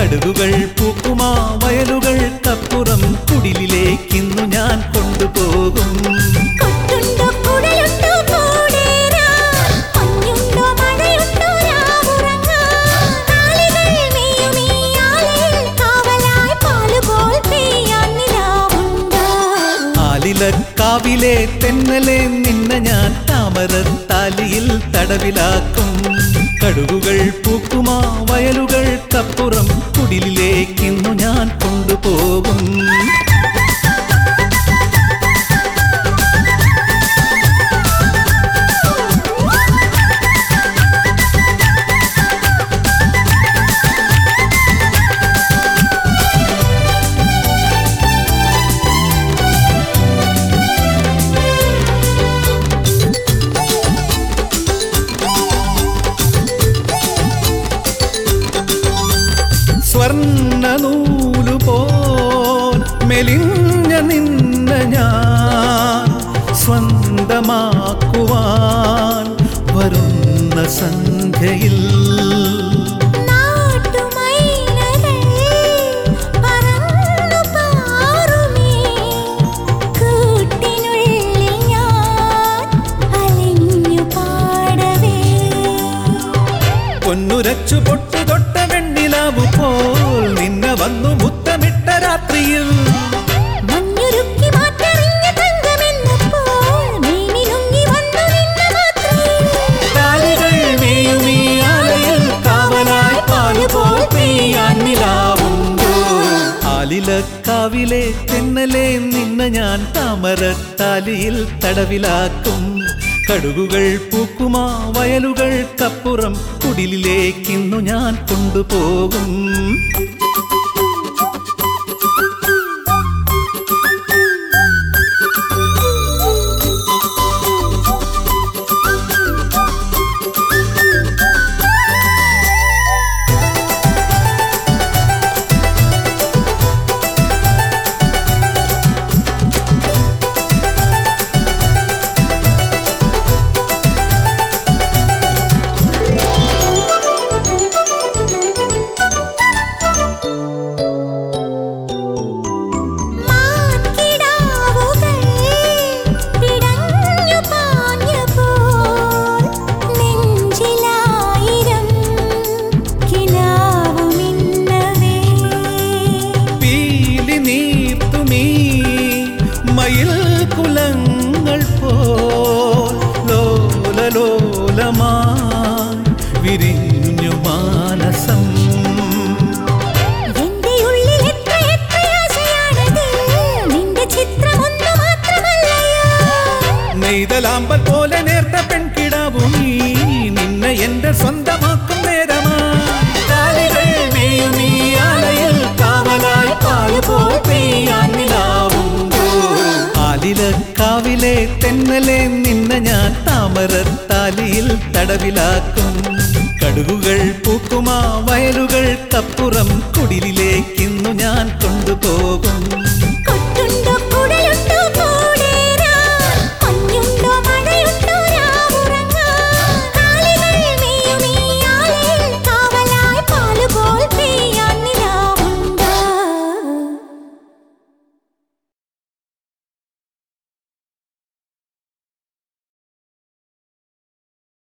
കടുകുകൾ പൂക്കുമാ വയലുകൾക്കപ്പുറം കുടിലിലേക്കിന്നു ഞാൻ കൊണ്ടുപോകും കൊട്ടുണ്ടോ കുടലുണ്ടോ കൂടേറാൻ മഞ്ഞുണ്ടോ മഴയുണ്ടോ രാവുറങ്ങാൻ നാളികൾ മേയും ഈ ആലയിൽ കാവലായി പാലുപോൽ പെയ്യാൻ നിലാവുണ്ടോ ആലിലക്കാവിലെ തെന്നലെ നിന്നെ ഞാൻ താമരത്താലിയിൽ തടവിലാക്കും കടുകുകൾ പൂക്കുമാ വയലുകൾക്കപ്പുറം കുടിലിലേക്കിന്നു ഞാൻ കൊണ്ടുപോകും സ്വർണ്ണ നൂലുപോൽ മെലിഞ്ഞ നിന്ന ഞാൻ സ്വന്തമാക്കുവാൻ വരുന്ന സന്ധ്യയിൽ നാട്ടുമൈനകൾ പറന്നു പാറുമേ കൂട്ടിനുള്ളിൽ ഞാൻ അലിഞ്ഞു പാടവേ പൊന്നുരച്ചു പൊട്ടു തൊട്ട വെണ്ണിലാവു പോൽ നിന്നെ വന്നു മുത്തമിട്ട രാത്രിയിൽ മഞ്ഞുരുക്കി മാറ്ററിഞ്ഞ തങ്കമെന്നപ്പോൾ മീനിനുങ്ങി വന്നു നിന്ന മാത്രയിൽ കാലുകൾ മേയും ഈ ആലയിൽ കാവലായി പാലുപോൽ പെയ്യാൻ നിലാവുണ്ടോ ആലിലക്കാവിലെ തെന്നലെ നിന്നെ ഞാൻ താമരത്താലിയിൽ തടവിലാക്കും കടുകുകൾ പൂക്കുമാ വയലുകൾക്കപ്പുറം കുടിലിലേക്കിന്നു ഞാൻ കൊണ്ടുപോകും മാൻകിടാവുകൾ പിടഞ്ഞു പാഞ്ഞപ്പോൾ നെഞ്ചിലായിരം കിനാവു മിന്നവേ പീലി നീർത്തുമീ മയിൽ കുലങ്ങൾ പോൽ ലോലലോലമായി വിരിഞ്ഞു മാനസം എന്റെ ഉള്ളിൽ എത്ര എത്ര ആശയാണത് നിന്റെ ചിത്രം ഒന്നു മാത്രമല്ലയോ നെയ്തലാമ്പൽ പോലെ നേർത്ത പെൺകിടാവും നീ നിന്നെ എന്റെ സ്വന്തമാക്കും നേരമാലികൾ മേയും ഈ ആലയിൽ കാവലായി പാലുപോൽ പെയ്യാൻ നിലാവുണ്ടോ ആലിലക്കാവിലെ തെന്നലെ നിന്നെ ഞാൻ താമരത്താലിയിൽ തടവിലാക്കും കടുകുകൾ പൂക്കുമാ വയലുകൾക്കപ്പുറം കുടിലിലെ